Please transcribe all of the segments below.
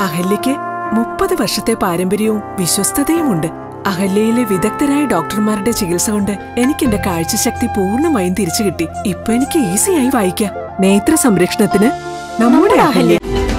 അഹല്യയ്ക്ക് മുപ്പത് വർഷത്തെ പാരമ്പര്യവും വിശ്വസ്തതയുമുണ്ട് അഹല്യയിലെ വിദഗ്ധരായ ഡോക്ടർമാരുടെ ചികിത്സ കൊണ്ട് എനിക്ക് എന്റെ കാഴ്ചശക്തി പൂർണ്ണമായും തിരിച്ചു കിട്ടി ഇപ്പൊ എനിക്ക് ഈസിയായി വായിക്കാം നേത്ര സംരക്ഷണത്തിന് നമ്മുടെ അഹല്യ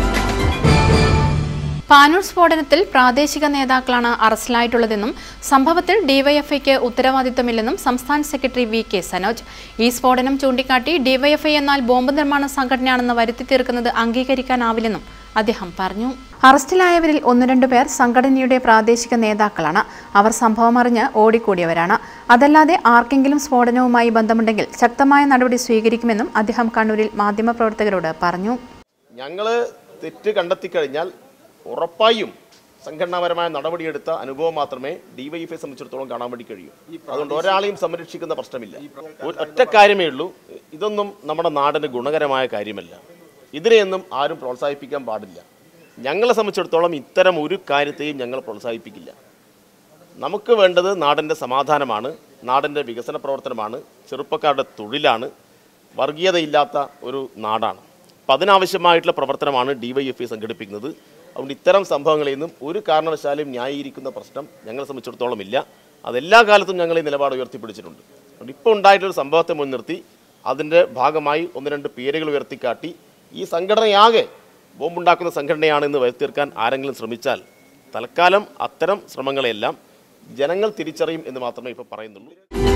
പാനൂർ സ്ഫോടനത്തിൽ പ്രാദേശിക നേതാക്കളാണ് അറസ്റ്റിലായിട്ടുള്ളതെന്നും സംഭവത്തിൽ ഡിവൈഎഫ്ഐക്ക് ഉത്തരവാദിത്തമില്ലെന്നും സംസ്ഥാന സെക്രട്ടറി വി കെ സനോജ് ഈ സ്ഫോടനം ചൂണ്ടിക്കാട്ടി ഡിവൈഎഫ്ഐ എന്നാൽ ബോംബ് നിർമ്മാണ സംഘടനയാണെന്ന് വരുത്തി തീർക്കുന്നത് അംഗീകരിക്കാനാവില്ലെന്നും അദ്ദേഹം പറഞ്ഞു അറസ്റ്റിലായവരിൽ ഒന്ന് രണ്ടു പേർ സംഘടനയുടെ പ്രാദേശിക നേതാക്കളാണ് അവർ സംഭവം അറിഞ്ഞ് ഓടിക്കൂടിയവരാണ് അതല്ലാതെ ആർക്കെങ്കിലും സ്ഫോടനവുമായി ബന്ധമുണ്ടെങ്കിൽ ശക്തമായ നടപടി സ്വീകരിക്കുമെന്നും അദ്ദേഹം കണ്ണൂരിൽ മാധ്യമപ്രവർത്തകരോട് പറഞ്ഞു ഞങ്ങൾ തെറ്റ് കണ്ടെത്തിക്കഴിഞ്ഞാൽ ഉറപ്പായും സംഘടനാപരമായ നടപടിയെടുത്ത അനുഭവം മാത്രമേ ഡിവൈഎഫ്ഐ സംബന്ധിച്ചിടത്തോളം കാണാൻ വേണ്ടി കഴിയൂ അതുകൊണ്ട് ഒരാളെയും സംരക്ഷിക്കുന്ന പ്രശ്നമില്ല ഒരു- ഒറ്റ കാര്യമേ ഉള്ളൂ ഇതൊന്നും നമ്മുടെ നാടിന് ഗുണകരമായ കാര്യമല്ല ഇതിനെയൊന്നും ആരും പ്രോത്സാഹിപ്പിക്കാൻ പാടില്ല ഞങ്ങളെ സംബന്ധിച്ചിടത്തോളം ഇത്തരം ഒരു കാര്യത്തെയും ഞങ്ങൾ പ്രോത്സാഹിപ്പിക്കില്ല നമുക്ക് വേണ്ടത് നാടിൻ്റെ സമാധാനമാണ് നാടിൻ്റെ വികസന പ്രവർത്തനമാണ് ചെറുപ്പക്കാരുടെ തൊഴിലാണ് വർഗീയതയില്ലാത്ത ഒരു നാടാണ് അപ്പം അതിനാവശ്യമായിട്ടുള്ള പ്രവർത്തനമാണ് ഡിവൈഎഫ്ഐ സംഘടിപ്പിക്കുന്നത് അതുകൊണ്ട് ഇത്തരം സംഭവങ്ങളിൽ നിന്നും ഒരു കാരണവശാലും ന്യായീകരിക്കുന്ന പ്രശ്നം ഞങ്ങളെ സംബന്ധിച്ചിടത്തോളം ഇല്ല അതെല്ലാ കാലത്തും ഞങ്ങൾ ഈ നിലപാട് ഉയർത്തിപ്പിടിച്ചിട്ടുണ്ട് അതുകൊണ്ട് ഇപ്പോൾ ഉണ്ടായിട്ടുള്ള സംഭവത്തെ മുൻനിർത്തി അതിൻ്റെ ഭാഗമായി ഒന്ന് രണ്ട് പേരുകൾ ഉയർത്തിക്കാട്ടി ഈ സംഘടനയാകെ ബോംബുണ്ടാക്കുന്ന സംഘടനയാണെന്ന് വരുത്തീർക്കാൻ ആരെങ്കിലും ശ്രമിച്ചാൽ തൽക്കാലം അത്തരം ശ്രമങ്ങളെല്ലാം ജനങ്ങൾ തിരിച്ചറിയും എന്ന് മാത്രമേ ഇപ്പോൾ പറയുന്നുള്ളൂ